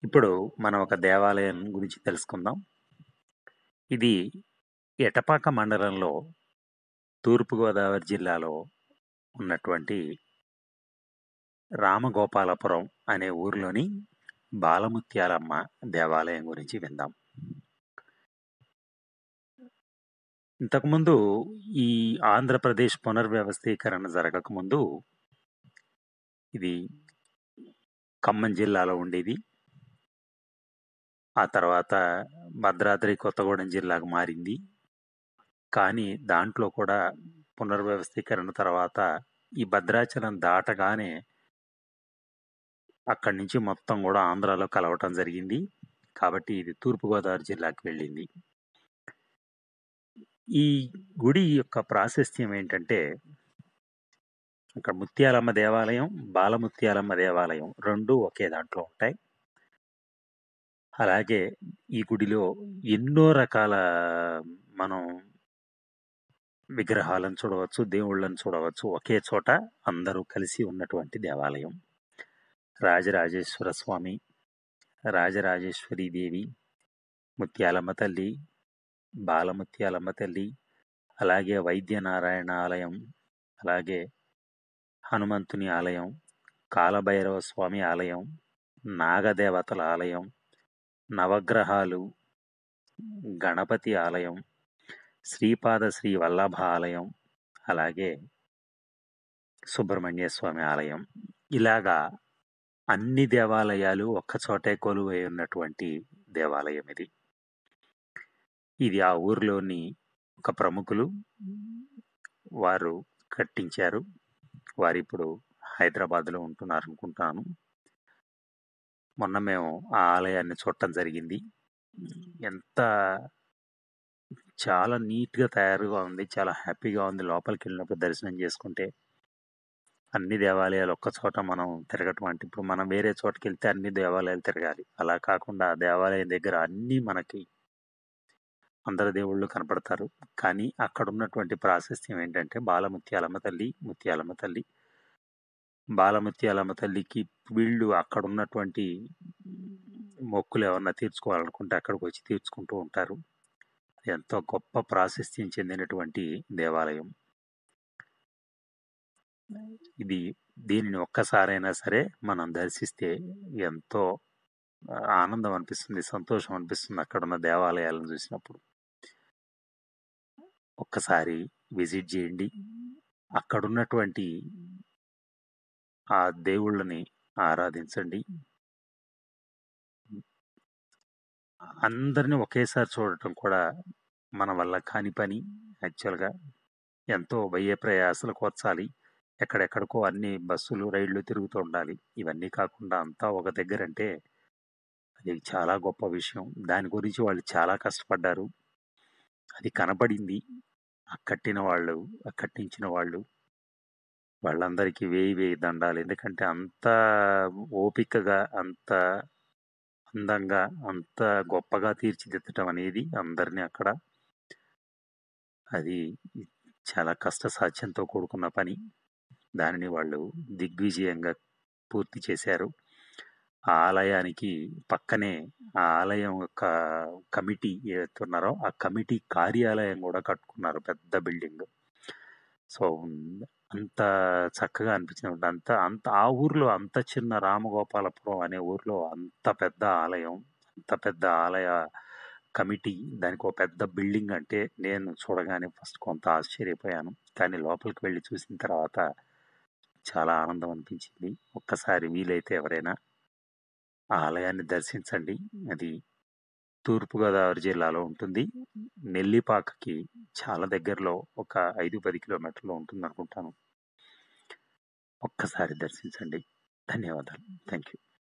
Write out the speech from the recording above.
ఇప్పుడు మనం ఒక దేవాలయం గురించి తెలుసుకుందాం. ఇది ఎటపాక మండలంలో తూర్పుగోదావరి జిల్లాలో ఉన్నటువంటి రామగోపాలపురం అనే ఊరిలోని బాలముత్యాలమ్మ దేవాలయం గురించి విందాం. ఇంతకుముందు ఈ ఆంధ్రప్రదేశ్ పునర్వ్యవస్థీకరణ జరగకముందు ఇది ఖమ్మం జిల్లాలో ఉండేది. ఆ తర్వాత భద్రాద్రి కొత్తగూడెం జిల్లాకు మారింది. కానీ దాంట్లో కూడా పునర్వ్యవస్థీకరణ తర్వాత ఈ భద్రాచలం దాటగానే అక్కడి నుంచి మొత్తం కూడా ఆంధ్రాలో కలవటం జరిగింది. కాబట్టి ఇది తూర్పుగోదావరి జిల్లాకి వెళ్ళింది. ఈ గుడి యొక్క ప్రాశస్త్యం ఏంటంటే ఇక్కడ ముత్యాలమ్మ దేవాలయం, బాలముత్యాలమ్మ దేవాలయం 2 ఒకే దాంట్లో ఉంటాయి. అలాగే ఈ గుడిలో ఎన్నో రకాల మనం విగ్రహాలను చూడవచ్చు, దేవుళ్ళను చూడవచ్చు. ఒకే చోట అందరూ కలిసి ఉన్నటువంటి దేవాలయం. రాజరాజేశ్వర స్వామి, రాజరాజేశ్వరీ దేవి, ముత్యాలమ్మ తల్లి, బాలముత్యాలమ్మ తల్లి, అలాగే వైద్యనారాయణ ఆలయం, అలాగే హనుమంతుని ఆలయం, కాలభైరవ స్వామి ఆలయం, నాగదేవతల ఆలయం, నవగ్రహాలు, గణపతి ఆలయం, శ్రీపాద శ్రీ వల్లభ ఆలయం, అలాగే సుబ్రహ్మణ్య స్వామి ఆలయం. ఇలాగా అన్ని దేవాలయాలు ఒక్కచోటే కొలువై ఉన్నటువంటి దేవాలయం ఇది. ఇది ఆ ఊరిలోని ఒక ప్రముఖులు వారు కట్టించారు. వారిప్పుడు హైదరాబాద్‌లో ఉంటున్నారనుకుంటాను. మొన్న మేము ఆ ఆలయాన్ని చూడటం జరిగింది. ఎంత చాలా నీట్‌గా తయారుగా ఉంది. చాలా హ్యాపీగా ఉంది. లోపలికెళ్ళినప్పుడు దర్శనం చేసుకుంటే. అన్ని దేవాలయాలు ఒక్క చోట మనం తిరగటం అంటే ఇప్పుడు మనం వేరే చోటకెళ్తే అన్ని దేవాలయాలు తిరగాలి. అలా కాకుండా ఆ దేవాలయం దగ్గర అన్నీ మనకి అందరు దేవుళ్ళు కనపడతారు. కానీ అక్కడున్నటువంటి ప్రాశస్త్యం ఏంటంటే బాలముత్యాలమ్మ తల్లి, ముత్యాలమ్మ తల్లి. బాలముత్యాలమ్మ తల్లికి వీళ్ళు అక్కడున్నటువంటి మొక్కులు ఏమన్నా తీర్చుకోవాలనుకుంటే అక్కడికొచ్చి తీర్చుకుంటూ ఉంటారు. ఎంతో గొప్ప ప్రాశస్త్యం చెందినటువంటి దేవాలయం. ఇది దీనిని ఒక్కసారైనా సరే మనం దర్శిస్తే ఎంతో ఆహ్, ఆనందం అనిపిస్తుంది. సంతోషం అనిపిస్తుంది అక్కడున్న దేవాలయాలను చూసినప్పుడు. ఒక్కసారి విజిట్ చేయండి. అక్కడున్నటువంటి ఆ దేవుళ్ళని ఆరాధించండి. అందరిని ఒకేసారి చూడటం కూడా మన వల్ల కాని పని యాక్చువల్‌గా. ఎంతో వ్యయ ప్రయాసలు కోర్చాలి. ఎక్కడెక్కడికో అన్ని బస్సులు, రైళ్లు తిరుగుతూ ఉండాలి. ఇవన్నీ కాకుండా అంతా ఒక దగ్గరంటే అది చాలా గొప్ప విషయం. దాని గురించి వాళ్ళు చాలా కష్టపడ్డారు. అది కనపడింది. ఆ కట్టిన వాళ్ళు, ఆ కట్టించిన వాళ్ళు. వాళ్ళందరికీ వేయి వేయి దండాలు. ఎందుకంటే అంత ఓపికగా, అంత అందంగా, అంత గొప్పగా తీర్చిదిద్దటం అనేది అందరిని అక్కడ అది చాలా కష్టసాధ్యంతో కూడుకున్న పని. దానిని వాళ్ళు దిగ్విజయంగా పూర్తి చేశారు. ఆ ఆలయానికి పక్కనే ఆ ఆలయం యొక్క కమిటీ ఏదైతే ఉన్నారో ఆ కమిటీ కార్యాలయం కూడా కట్టుకున్నారు. పెద్ద బిల్డింగ్. సో, అంత చక్కగా అనిపించిందన్నమాట. అంత అంత ఆ ఊర్లో అంత చిన్న రామగోపాలపురం అనే ఊర్లో అంత పెద్ద ఆలయం, అంత పెద్ద ఆలయ కమిటీ, దానికో పెద్ద బిల్డింగ్ అంటే నేను చూడగానే ఫస్ట్ కొంత ఆశ్చర్యపోయాను. కానీ లోపలికి వెళ్లి చూసిన తర్వాత చాలా ఆనందం అనిపించింది. ఒక్కసారి వీలైతే ఎవరైనా ఆ ఆలయాన్ని దర్శించండి. అది తూర్పుగోదావరి జిల్లాలో ఉంటుంది. నెల్లిపాకకి చాలా దగ్గరలో ఒక 5, 10 కిలోమీటర్లు ఉంటుందనుకుంటాను. ఒక్కసారి దర్శించండి. ధన్యవాదాలు. Thank you.